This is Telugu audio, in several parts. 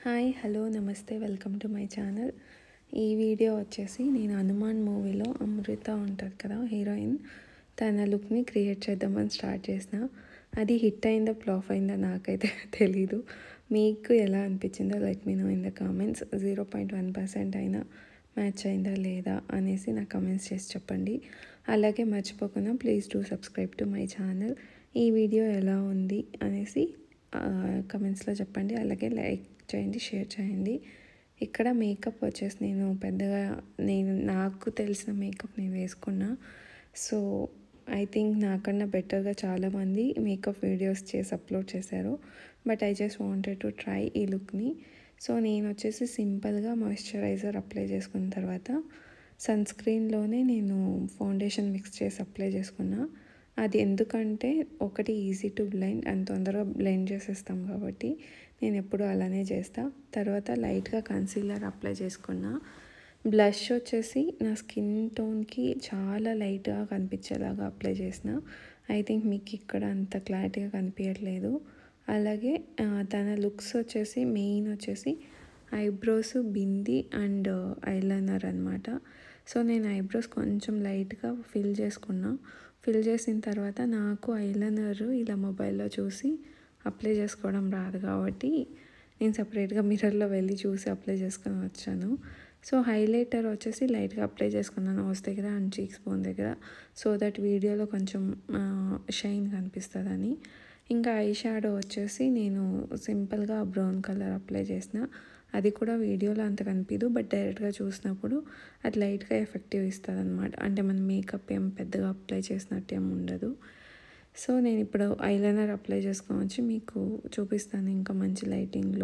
హాయ్ హలో నమస్తే వెల్కమ్ టు మై ఛానల్ ఈ వీడియో వచ్చేసి నేను హనుమాన్ మూవీలో అమృత ఉంటుంది కదా హీరోయిన్ తన లుక్ని క్రియేట్ చేద్దామని స్టార్ట్ చేసిన అది హిట్ అయిందో ఫ్లాప్ అయిందో నాకైతే తెలీదు మీకు ఎలా అనిపించిందో let me know in the comments zero point one percent అయినా మ్యాచ్ అయిందా లేదా అనేసి నాకు కమెంట్స్ చేసి చెప్పండి అలాగే మర్చిపోకుండా please do subscribe to my channel ఈ వీడియో ఎలా ఉంది అనేసి కమెంట్స్లో చెప్పండి అలాగే లైక్ చేయండి షేర్ చేయండి ఇక్కడ మేకప్ వచ్చేసి నేను పెద్దగా నేను నాకు తెలిసిన మేకప్ నేను వేసుకున్నా సో ఐ థింక్ నాకన్నా బెటర్గా చాలామంది మేకప్ వీడియోస్ చేసి అప్లోడ్ చేశారు but I just wanted to try ఈ లుక్ని సో నేను వచ్చేసి సింపుల్గా మాయిశ్చరైజర్ అప్లై చేసుకున్న తర్వాత సన్ స్క్రీన్లోనే నేను ఫౌండేషన్ మిక్స్ చేసి అప్లై చేసుకున్నా అది ఎందుకంటే ఒకటి ఈజీ టు బ్లైండ్ అండ్ తొందరగా బ్లెండ్ చేసేస్తాం కాబట్టి నేను ఎప్పుడు అలానే చేస్తా తర్వాత లైట్గా కన్సీలర్ అప్లై చేసుకున్నా బ్లష్ వచ్చేసి నా స్కిన్ టోన్కి చాలా లైట్గా కనిపించేలాగా అప్లై చేసిన ఐ థింక్ మీకు ఇక్కడ అంత క్లారిటీగా కనిపించట్లేదు అలాగే తన లుక్స్ వచ్చేసి మెయిన్ వచ్చేసి ఐబ్రోస్ బింది అండ్ ఐలైనర్ అనమాట సో నేను ఐబ్రోస్ కొంచెం లైట్గా ఫిల్ చేసుకున్నా ఫిల్ చేసిన తర్వాత నాకు ఐలైనర్ ఇలా మొబైల్లో చూసి అప్లై చేసుకోవడం రాదు కాబట్టి నేను సపరేట్గా మిర్రర్లో వెళ్ళి చూసి అప్లై చేసుకొని వచ్చాను సో హైలైటర్ వచ్చేసి లైట్గా అప్లై చేసుకున్నాను నోస్ దగ్గర అండ్ చీక్స్ బోన్ దగ్గర సో దట్ వీడియోలో కొంచెం షైన్ కనిపిస్తుందని ఇంకా ఐ షాడో వచ్చేసి నేను సింపుల్గా బ్రౌన్ కలర్ అప్లై చేసిన అది కూడా వీడియోలో అంత కనిపించదు బట్ డైరెక్ట్గా చూసినప్పుడు అది లైట్గా ఎఫెక్టివ్ ఇస్తుంది అనమాట అంటే మనం మేకప్ ఏం పెద్దగా అప్లై చేసినట్టు ఏం ఉండదు సో నేను ఇప్పుడు ఐలైనర్ అప్లై చేసుకోవచ్చు మీకు చూపిస్తాను ఇంకా మంచి లైటింగ్లో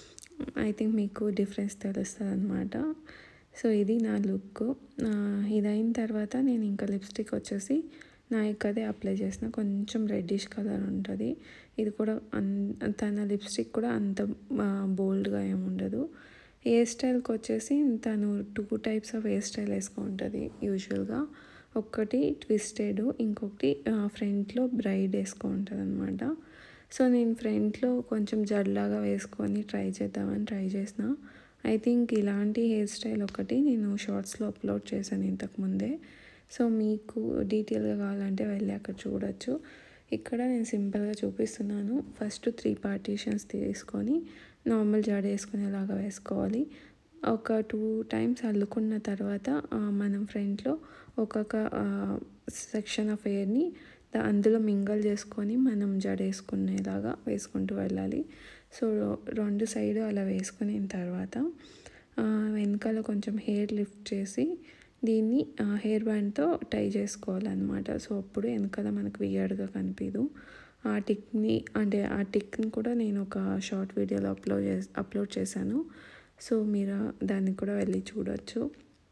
ఐ థింక్ మీకు డిఫరెన్స్ తెలుస్తుంది అనమాట సో ఇది నా లుక్ ఇది అయిన తర్వాత నేను ఇంకా లిప్స్టిక్ వచ్చేసి నా అదే అప్లై చేసిన కొంచెం రెడ్డిష్ కలర్ ఉంటుంది ఇది కూడా అన్ తన లిప్స్టిక్ కూడా అంత బోల్డ్గా ఏముండదు హెయిర్ స్టైల్కి వచ్చేసి తను two types of hair style వేసుకుంటుంది యూజువల్గా ఒకటి ట్విస్టెడ్ ఇంకొకటి ఫ్రంట్లో బ్రైడ్ వేసుకుంటుంది అనమాట సో నేను ఫ్రంట్లో కొంచెం జడ్లాగా వేసుకొని ట్రై చేద్దామని ట్రై చేసిన ఐ థింక్ ఇలాంటి హెయిర్ స్టైల్ ఒకటి నేను షార్ట్స్లో అప్లోడ్ చేశాను ఇంతకుముందే సో మీకు డీటెయిల్గా కావాలంటే వెళ్ళి అక్కడ చూడొచ్చు ఇక్కడ నేను సింపుల్గా చూపిస్తున్నాను ఫస్ట్ త్రీ పార్టీషన్స్ తీసుకొని నార్మల్ జడ వేసుకునేలాగా వేసుకోవాలి ఒక టూ టైమ్స్ అల్లుకున్న తర్వాత మనం ఫ్రంట్లో ఒక్కొక్క సెక్షన్ ఆఫ్ హెయిర్ని అందులో మింగల్ చేసుకొని మనం జడ వేసుకునేలాగా వేసుకుంటూ వెళ్ళాలి సో రెండు సైడ్ అలా వేసుకున్న తర్వాత వెనకాల కొంచెం హెయిర్ లిఫ్ట్ చేసి దీన్ని హెయిర్ బ్యాండ్తో టై చేసుకోవాలన్నమాట సో అప్పుడు వెనకాల మనకు వియర్డ్గా కనిపించదు ఆ టిక్ని అంటే ఆ టిక్ని కూడా నేను ఒక షార్ట్ వీడియోలో అప్లోడ్ చేసి అప్లోడ్ చేశాను సో మీరు దాన్ని కూడా వెళ్ళి చూడొచ్చు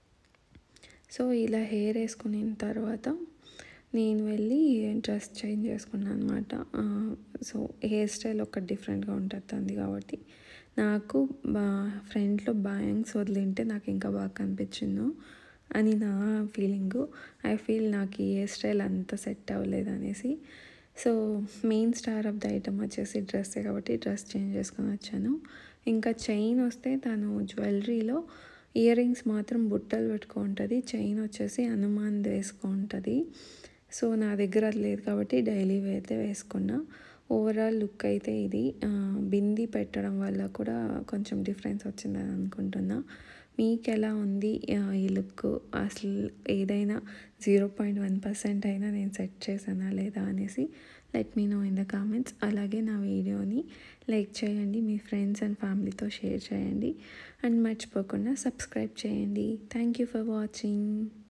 సో ఇలా హెయిర్ వేసుకున్న తర్వాత నేను వెళ్ళి డ్రెస్ చేంజ్ చేసుకున్నాను అనమాట సో హెయిర్ స్టైల్ ఒక డిఫరెంట్గా ఉంటుంది కాబట్టి నాకు బా ఫ్రంట్లో బ్యాంగ్స్ వదిలింటే నాకు ఇంకా బాగా కనిపించిందో అని నా ఫీలింగు ఐ ఫీల్ నాకు ఈ హెయిర్ స్టైల్ అంత సెట్ అవ్వలేదు అనేసి so main star of the item వచ్చేసి డ్రెస్సే కాబట్టి డ్రెస్ చేంజ్ చేసుకొని వచ్చాను ఇంకా చైన్ వస్తే తను జ్యువెలరీలో ఇయర్ రింగ్స్ మాత్రం బుట్టలు పెట్టుకుంటుంది చైన్ వచ్చేసి హనుమాన్ వేసుకుంటుంది సో నా దగ్గర అది లేదు కాబట్టి డైలీ వేస్తే వేసుకున్నా ఓవరాల్ లుక్ అయితే ఇది బింది పెట్టడం వల్ల కూడా కొంచెం డిఫరెన్స్ వచ్చిందని అనుకుంటున్నా మీకు ఎలా ఉంది ఈ లుక్ అసలు ఏదైనా జీరో పాయింట్ వన్ పర్సెంట్ అయినా నేను సెట్ చేశానా లేదా అనేసి let me know in the comments అలాగే నా వీడియోని లైక్ చేయండి మీ ఫ్రెండ్స్ అండ్ ఫ్యామిలీతో షేర్ చేయండి అండ్ మర్చిపోకుండా సబ్స్క్రైబ్ చేయండి థ్యాంక్ యూ ఫర్ వాచింగ్